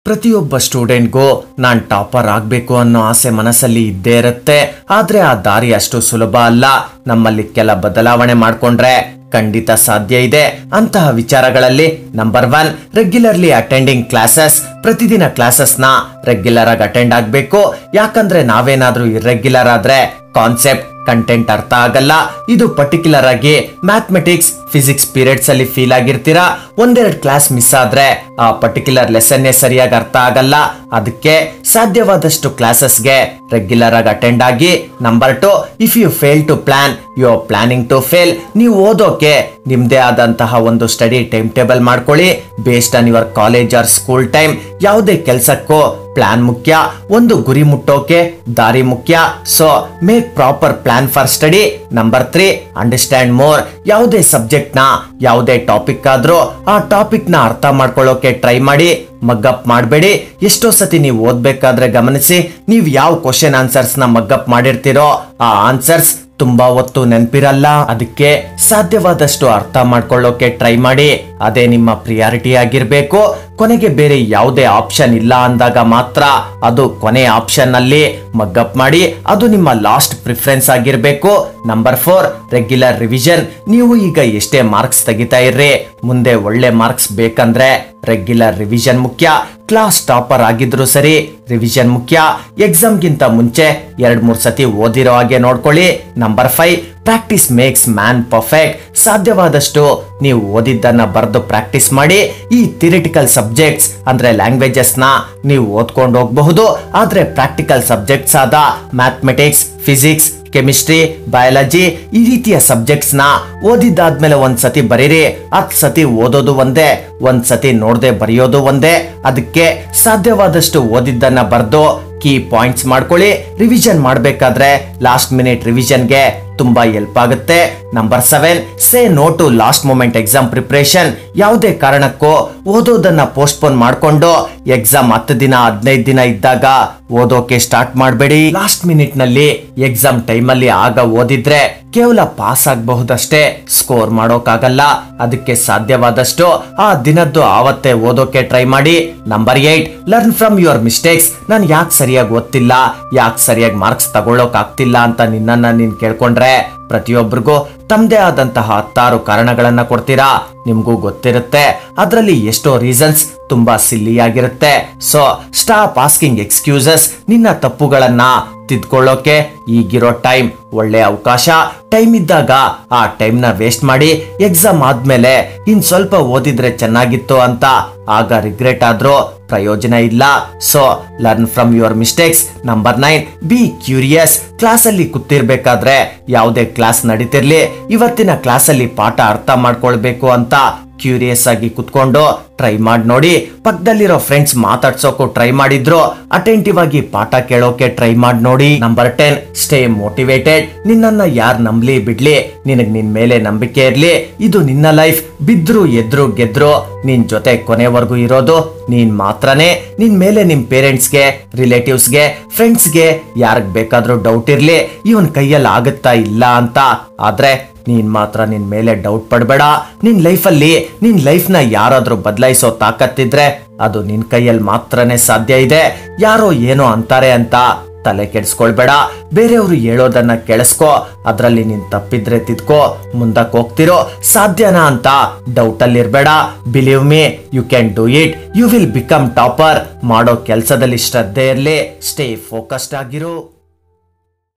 ಪ್ರತಿಯೊಬ್ಬ ಸ್ಟೂಡೆಂಟ್ಗೂ ನಾನ್ ಟಾಪರ್ ಆಗ್ಬೇಕು ಅನ್ನೋ ಆಸೆ ಮನಸ್ಸಲ್ಲಿ ಇದ್ದೇ ಇರುತ್ತೆ ಆದ್ರೆ ಆ ದಾರಿ ಅಷ್ಟು ಸುಲಭ ಅಲ್ಲ ನಮ್ಮಲ್ಲಿ ಕೆಲ ಬದಲಾವಣೆ ಮಾಡ್ಕೊಂಡ್ರೆ ಖಂಡಿತ ಸಾಧ್ಯ ಇದೆ ಅಂತಹ ವಿಚಾರಗಳಲ್ಲಿ number one regularly attending classes ಪ್ರತಿದಿನ ಕ್ಲಾಸಸ್ ನ ರೆಗ್ಯುಲರ್ ಆಗಿ ಅಟೆಂಡ್ ಆಗ್ಬೇಕು ಯಾಕಂದ್ರೆ ನಾವೇನಾದ್ರೂ ಇರ್ರೆಗ್ಯುಲರ್ ಆದ್ರೆ ಕಾನ್ಸೆಪ್ಟ್ ಕಂಟೆಂಟ್ ಅರ್ಥ ಆಗಲ್ಲ ಇದು ಪರ್ಟಿಕ್ಯುಲರ್ ಆಗಿ ಮ್ಯಾಥಮೆಟಿಕ್ಸ್ ಫಿಸಿಕ್ಸ್ ಪೀರಿಯಡ್ಸ್ ಅಲ್ಲಿ ಫೀಲ್ ಆಗಿರ್ತೀರಾ ಒಂದೆರಡು ಕ್ಲಾಸ್ ಮಿಸ್ ಆದ್ರೆ ಆ ಪರ್ಟಿಕ್ಯುಲರ್ ಲೆಸನ್ನೇ ಸರಿಯಾಗಿ ಅರ್ಥ ಆಗಲ್ಲ ಅದಕ್ಕೆ ಸಾಧ್ಯವಾದಷ್ಟು ಕ್ಲಾಸಸ್ಗೆ ರೆಗ್ಯುಲರ್ ಆಗಿ ಅಟೆಂಡ್ ಆಗಿ number two if you fail to plan you are planning to fail ನೀವು ಓದೋಕೆ ನಿಮ್ದೇ ಆದಂತಹ ಒಂದು ಸ್ಟಡಿ ಟೈಮ್ ಟೇಬಲ್ ಮಾಡ್ಕೊಳ್ಳಿ based on your college or school time ಯಾವುದೇ ಕೆಲಸಕ್ಕೂ ಪ್ಲಾನ್ ಮುಖ್ಯ ಒಂದು ಗುರಿ ಮುಟ್ಟೋಕೆ ದಾರಿ ಮುಖ್ಯ so make proper plan for study number three understand more ಯಾವುದೇ ಸಬ್ಜೆಕ್ಟ್ ನ ಯಾವುದೇ ಟಾಪಿಕ್ ಆದ್ರೂ ಆ ಟಾಪಿಕ್ ನ ಅರ್ಥ ಮಾಡ್ಕೊಳ್ಳೋಕೆ ಟ್ರೈ ಮಾಡಿ ಮಗ್ಗಪ್ ಮಾಡಬೇಡಿ ಎಷ್ಟೋ ಸತಿ ನೀವು ಓದ್ಬೇಕಾದ್ರೆ ಗಮನಿಸಿ ನೀವು ಯಾವ ಕ್ವಶನ್ ಆನ್ಸರ್ಸ್ ನ ಮಗ್ಗಪ್ ಮಾಡಿರ್ತೀರೋ ಆ ಆನ್ಸರ್ಸ್ ತುಂಬಾ ಹೊತ್ತು ನೆನಪಿರಲ್ಲ ಅದಕ್ಕೆ ಸಾಧ್ಯವಾದಷ್ಟು ಅರ್ಥ ಮಾಡ್ಕೊಳ್ಳೋಕೆ ಟ್ರೈ ಮಾಡಿ ಅದೇ ನಿಮ್ಮ ಪ್ರಿಯಾರಿಟಿ ಆಗಿರ್ಬೇಕು ಕೊನೆಗೆ ಬೇರೆ ಯಾವುದೇ ಆಪ್ಷನ್ ಇಲ್ಲ ಅಂದಾಗ ಮಾತ್ರ ಅದು ಕೊನೆ ಆಪ್ಷನ್ ಅಲ್ಲಿ ಮಗ್ಗಪ್ ಮಾಡಿ ಅದು ನಿಮ್ಮ ಲಾಸ್ಟ್ ಪ್ರಿಫರೆನ್ಸ್ ಆಗಿರ್ಬೇಕು ನಂಬರ್ ಫೋರ್ ರೆಗ್ಯುಲರ್ ರಿವಿಷನ್ ನೀವು ಈಗ ಎಷ್ಟೇ ಮಾರ್ಕ್ಸ್ ತೆಗಿತಾ ಇರ್ರಿ ಮುಂದೆ ಒಳ್ಳೆ ಮಾರ್ಕ್ಸ್ ಬೇಕಂದ್ರೆ ರೆಗ್ಯುಲರ್ ರಿವಿಷನ್ ಮುಖ್ಯ ಕ್ಲಾಸ್ ಟಾಪರ್ ಆಗಿದ್ರು ಸರಿ ರಿವಿಷನ್ ಮುಖ್ಯ ಎಕ್ಸಾಮ್ಗಿಂತ ಮುಂಚೆ ಎರಡ್ ಮೂರ್ ಸತಿ ಓದಿರೋ ಹಾಗೆ ನೋಡ್ಕೊಳ್ಳಿ number five practice makes man perfect ಸಾಧ್ಯವಾದಷ್ಟು ನೀವು ಓದಿದ್ದನ್ನ ಬರೆದು ಪ್ರಾಕ್ಟೀಸ್ ಮಾಡಿ ಈ ಥಿರಿಟಿಕಲ್ ಸಬ್ಜೆಕ್ಟ್ಸ್ ಅಂದ್ರೆ ಲ್ಯಾಂಗ್ವೇಜಸ್ ನ ನೀವು ಓದ್ಕೊಂಡು ಹೋಗಬಹುದು ಆದ್ರೆ ಪ್ರಾಕ್ಟಿಕಲ್ ಸಬ್ಜೆಕ್ಟ್ಸ್ ಆದ ಮ್ಯಾಥಮೆಟಿಕ್ಸ್ ಫಿಸಿಕ್ಸ್ ಕೆಮಿಸ್ಟ್ರಿ ಬಯಾಲಜಿ ಈ ರೀತಿಯ ಸಬ್ಜೆಕ್ಟ್ಸ್ ನ ಓದಿದ್ದಾದ್ಮೇಲೆ ಒಂದ್ ಸತಿ ಬರೀರಿ ಹತ್ ಸತಿ ಓದೋದು ಒಂದೇ ಒಂದ್ ಸತಿ ನೋಡದೆ ಬರೆಯೋದು ಒಂದೇ ಅದಕ್ಕೆ ಸಾಧ್ಯವಾದಷ್ಟು ಓದಿದ್ದನ್ನ ಬರ್ದು ಕೀ ಪಾಯಿಂಟ್ಸ್ ಮಾಡ್ಕೊಳ್ಳಿ ರಿವಿಷನ್ ಮಾಡ್ಬೇಕಾದ್ರೆ ಲಾಸ್ಟ್ ಮಿನಿಟ್ ರಿವಿಷನ್ಗೆ ತುಂಬಾ ಹೆಲ್ಪ್ ಆಗುತ್ತೆ number seven say no to last moment exam preparation ಯಾವುದೇ ಕಾರಣಕ್ಕೂ ಓದೋದನ್ನ ಪೋಸ್ಟ್ಪೋನ್ ಮಾಡ್ಕೊಂಡು ಎಕ್ಸಾಮ್ ಹತ್ತು ದಿನ ಹದಿನೈದು ದಿನ ಇದ್ದಾಗ ಓದೋಕೆ ಸ್ಟಾರ್ಟ್ ಮಾಡಬೇಡಿ ಲಾಸ್ಟ್ ಮಿನಿಟ್ ನಲ್ಲಿ ಎಕ್ಸಾಮ್ ಟೈಮಲ್ಲಿ ಆಗ ಓದಿದ್ರೆ ಕೇವಲ ಪಾಸ್ ಆಗಬಹುದಷ್ಟೇ ಸ್ಕೋರ್ ಮಾಡೋಕ್ಕಾಗಲ್ಲ ಅದಕ್ಕೆ ಸಾಧ್ಯವಾದಷ್ಟು ಆ ದಿನದ್ದು ಆವತ್ತೇ ಓದೋಕೆ ಟ್ರೈ ಮಾಡಿ number eight learn from your mistakes ನಾನು ಯಾಕೆ ಸರಿಯಾಗಿ ಓದ್ತಿಲ್ಲ ಯಾಕೆ ಸರಿಯಾಗಿ ಮಾರ್ಕ್ಸ್ ತಗೊಳ್ಳೋಕ್ ಆಗ್ತಿಲ್ಲ ಅಂತ ನಿನ್ನನ್ನ ನೀನ್ ಕೇಳ್ಕೊಂಡ್ರೆ ಪ್ರತಿಯೊಬ್ಬರಿಗೂ ತಮ್ಮದೇ ಆದಂತಹ ಹತ್ತಾರು ಕಾರಣಗಳನ್ನ ಕೊಡ್ತೀರಾ ನಿಮ್ಗೂ ಗೊತ್ತಿರುತ್ತೆ ಅದರಲ್ಲಿ ಎಷ್ಟೋ ರೀಸನ್ಸ್ ತುಂಬಾ ಸಿಲ್ಲಿ ಆಗಿರುತ್ತೆ ಸೊ ಸ್ಟಾಪ್ ಆಸ್ಕಿಂಗ್ ಎಕ್ಸ್ಕ್ಯೂಸಸ್ ನಿನ್ನ ತಪ್ಪುಗಳನ್ನ ತಿದ್ಕೊಳ್ಳೋಕೆ ಈಗಿರೋ ಟೈಮ್ ಒಳ್ಳೆ ಅವಕಾಶ ಟೈಮ್ ಇದ್ದಾಗ ಆ ಟೈಮ್ ನ ವೇಸ್ಟ್ ಮಾಡಿ ಎಕ್ಸಾಮ್ ಆದ್ಮೇಲೆ ಇನ್ ಸ್ವಲ್ಪ ಓದಿದ್ರೆ ಚೆನ್ನಾಗಿತ್ತು ಅಂತ ಆಗ ರಿಗ್ರೆಟ್ ಆದ್ರೂ ಪ್ರಯೋಜನ ಇಲ್ಲ so learn from your mistakes number nine be curious class ಅಲ್ಲಿ ಕೂತಿರ್ಬೇಕಾದ್ರೆ ಯಾವುದೇ ಕ್ಲಾಸ್ ನಡೀತಿರ್ಲಿ ಇವತ್ತಿನ ಕ್ಲಾಸ್ ಅಲ್ಲಿ ಪಾಠ ಅರ್ಥ ಮಾಡ್ಕೊಳ್ಬೇಕು ಅಂತ ಕ್ಯೂರಿಯಸ್ ಆಗಿ ಕುತ್ಕೊಂಡು ಟ್ರೈ ಮಾಡಿ ನೋಡಿ ಪಕ್ಕದಲ್ಲಿರೋ ಫ್ರೆಂಡ್ಸ್ ಮಾತಾಡ್ಸೋಕು ಟ್ರೈ ಮಾಡಿದ್ರು ಅಟೆಂಟಿವ್ ಆಗಿ ಪಾಠ ಕೇಳೋಕೆ ಟ್ರೈ ಮಾಡಿ ನೋಡಿ ನಂಬರ್ ಟೆನ್ ಸ್ಟೇ ಮೋಟಿವೇಟೆಡ್ ನಿನ್ನನ್ನ ಯಾರ್ ನಂಬ್ಲಿ ಬಿಡ್ಲಿ ನಿನಗ್ ನಿನ್ ಮೇಲೆ ನಂಬಿಕೆ ಇರ್ಲಿ ಇದು ನಿನ್ನ ಲೈಫ್ ಬಿದ್ರು ಎದ್ರು ಗೆದ್ರು ನಿನ್ ಜೊತೆ ಕೊನೆವರೆಗೂ ಇರೋದು ನೀನ್ ಮಾತ್ರನೇ ನಿನ್ ಮೇಲೆ ನಿಮ್ ಪೇರೆಂಟ್ಸ್ಗೆ ರಿಲೇಟಿವ್ಸ್ಗೆ ಫ್ರೆಂಡ್ಸ್ಗೆ ಯಾರಿಗ್ ಬೇಕಾದ್ರೂ ಡೌಟ್ ಇರ್ಲಿ ಇವನ್ ಕೈಯಲ್ಲಿ ಆಗುತ್ತಾ ಇಲ್ಲ ಅಂತ ಆದ್ರೆ ನೀನ್ ಮಾತ್ರ ನಿನ್ ಮೇಲೆ ಡೌಟ್ ಪಡ್ಬೇಡ ನಿನ್ ಲೈಫಲ್ಲಿ ನಿನ್ ಲೈಫ್ನ ಯಾರಾದ್ರೂ ಬದಲಾಯಿಸೋ ತಾಕತ್ತಿದ್ರೆ ಅದು ನಿನ್ ಕೈಯಲ್ಲಿ ಮಾತ್ರನೇ ಸಾಧ್ಯ ಇದೆ ಯಾರೋ ಏನೋ ಅಂತಾರೆ ಅಂತ ತಲೆ ಕೆಡಿಸ್ಕೊಳ್ಬೇಡ ಬೇರೆಯವರು ಹೇಳೋದನ್ನ ಕೇಳಿಸ್ಕೋ ಅದ್ರಲ್ಲಿ ನೀನ್ ತಪ್ಪಿದ್ರೆ ತಿದ್ಕೋ ಮುಂದಕ್ಕೆ ಹೋಗ್ತಿರೋ ಸಾಧ್ಯನಾ ಅಂತ ಡೌಟ್ ಅಲ್ಲಿ ಇರ್ಬೇಡ believe me you can do it you will become topper ಮಾಡೋ ಕೆಲಸದಲ್ಲಿ ಶ್ರದ್ಧೆ ಇರ್ಲಿ ಸ್ಟೇ ಫೋಕಸ್ಡ್ ಆಗಿರು